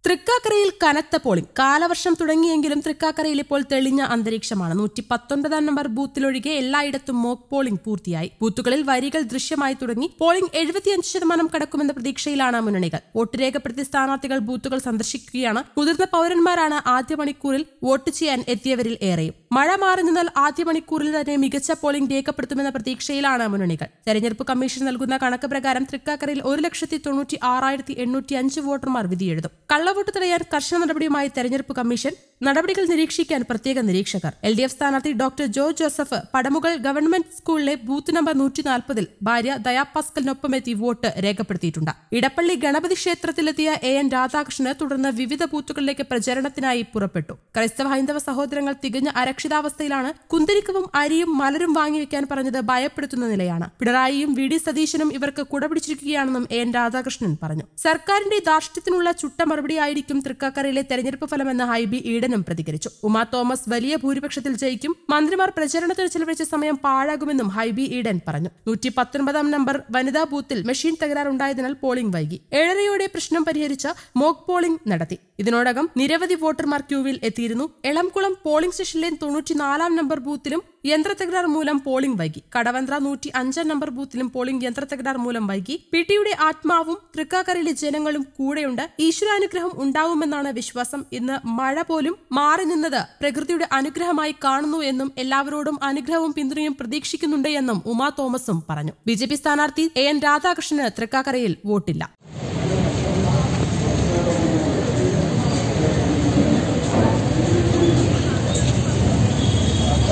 തൃക്കാക്കരയിൽ കനത്ത പോളിംഗ് കാലവർഷം തുടങ്ങിയെങ്കിലും തൃക്കാക്കരയിൽ ഇപ്പോൾ തെളിഞ്ഞ അന്തരീക്ഷമാണ് നൂറ്റി പത്തൊൻപതാം നമ്പർ ബൂത്തിലൊഴികെ എല്ലായിടത്തും മോക്ക് പോളിംഗ് പൂർത്തിയായി ബൂത്തുകളിൽ വരികൾ ദൃശ്യമായി തുടങ്ങി പോളിംഗ് എഴുപത്തിയഞ്ച് ശതമാനം കടക്കുമെന്ന പ്രതീക്ഷയിലാണ് മുന്നണികൾ വോട്ട് രേഖപ്പെടുത്തിയ സ്ഥാനാർത്ഥികൾ ബൂത്തുകൾ സന്ദർശിക്കുകയാണ് മുതിർന്ന പൌരന്മാരാണ് ആദ്യ മണിക്കൂറിൽ വോട്ട് ചെയ്യാൻ എത്തിയവരിൽ ഏറെയും മഴ മാറി നിന്നാൽ ആദ്യ മണിക്കൂറിൽ തന്നെ മികച്ച പോളിംഗ് രേഖപ്പെടുത്തുമെന്ന പ്രതീക്ഷയിലാണ് മുന്നണികൾ തെരഞ്ഞെടുപ്പ് കമ്മീഷൻ നൽകുന്ന കണക്ക് പ്രകാരം തൃക്കാക്കരയിൽ ഒരു ലക്ഷത്തി തൊണ്ണൂറ്റി ആറായിരത്തി എണ്ണൂറ്റി അഞ്ച് വോട്ടർമാർ വിധിയെഴുതും കള്ളവോട്ട് തടയാൻ കർശന നടപടിയുമായി തെരഞ്ഞെടുപ്പ് കമ്മീഷൻ നടപടികൾ നിരീക്ഷിക്കാൻ പ്രത്യേക നിരീക്ഷകർ എൽ ഡി എഫ് സ്ഥാനാർത്ഥി ഡോക്ടർ ജോ ജോസഫ് പടമുകൾ ഗവൺമെന്റ് സ്കൂളിലെ ബൂത്ത് നമ്പർ നൂറ്റി നാൽപ്പതിൽ ഭാര്യ ദയാ പാസ്കലിനൊപ്പം എത്തി വോട്ട് രേഖപ്പെടുത്തിയിട്ടുണ്ട് ഇടപ്പള്ളി ഗണപതി ക്ഷേത്രത്തിലെത്തിയ എ എൻ രാധാകൃഷ്ണന് തുടർന്ന് വിവിധ ബൂത്തുകളിലേക്ക് പ്രചരണത്തിനായി പുറപ്പെട്ടു ക്രൈസ്തവ ഹൈന്ദവ സഹോദരങ്ങൾ തികഞ്ഞ അരക്ഷിതാവസ്ഥയിലാണ് കുന്തിരിക്കവും അരിയും മലരും വാങ്ങിവെക്കാൻ പറഞ്ഞത് ഭയപ്പെടുത്തുന്ന നിലയാണ് പിണറായിയും വി ഡി സതീശനും ഇവർക്ക് കുടപിടിച്ചിരിക്കുകയാണെന്നും എ എൻ രാധാകൃഷ്ണൻ പറഞ്ഞു സർക്കാരിന്റെ ധാർഷ്ട്യത്തിനുള്ള ചുട്ട മറുപടിയായിരിക്കും തൃക്കാക്കരയിലെ തെരഞ്ഞെടുപ്പ് ഫലമെന്ന് ഹൈബി ഈഡനും പ്രതികരിച്ചു ഉമാ തോമസ് വലിയ ഭൂരിപക്ഷത്തിൽ ജയിക്കും മന്ത്രിമാർ പ്രചരണത്തിന് ചെലവഴിച്ച സമയം പാഴാകുമെന്നും ഹൈബി ഈഡൻ പറഞ്ഞു നൂറ്റി പത്തൊൻപതാം നമ്പർ വനിതാ ബൂത്തിൽ മെഷീൻ തകരാറുണ്ടായതിനാൽ പോളിംഗ് വൈകി ഏഴരയോടെ പ്രശ്നം പരിഹരിച്ച് മോക്ക് പോളിംഗ് നടത്തി ഇതിനോടകം നിരവധി വോട്ടർമാർ ക്യൂവിൽ എത്തിയിരുന്നു എളംകുളം പോളിംഗ് സ്റ്റേഷനിലെ തൊണ്ണൂറ്റിനാലാം നമ്പർ ബൂത്തിലും യന്ത്രത്തകരാർ മൂലം പോളിംഗ് വൈകി കടവന്ത്ര നൂറ്റി അഞ്ചാം നമ്പർ ബൂത്തിലും പോളിംഗ് യന്ത്രത്തകരാർ മൂലം വൈകി പി ടിയുടെ ആത്മാവും തൃക്കാക്കരയിലെ ജനങ്ങളും കൂടെയുണ്ട് ഈശ്വരാനുഗ്രഹം ഉണ്ടാവുമെന്നാണ് വിശ്വാസം ഇന്ന് മഴ പോലും മാറി നിന്നത് പ്രകൃതിയുടെ അനുഗ്രഹമായി കാണുന്നു എന്നും എല്ലാവരോടും അനുഗ്രഹവും പിന്തുണയും പ്രതീക്ഷിക്കുന്നുണ്ട് എന്നും ഉമാ തോമസും പറഞ്ഞു ബി ജെ പി സ്ഥാനാർത്ഥി എ എൻ രാധാകൃഷ്ണന് തൃക്കാക്കരയിൽ വോട്ടില്ല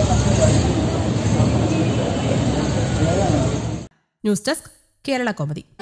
ന്യൂസ് ഡെസ്ക് കേരള കോമതി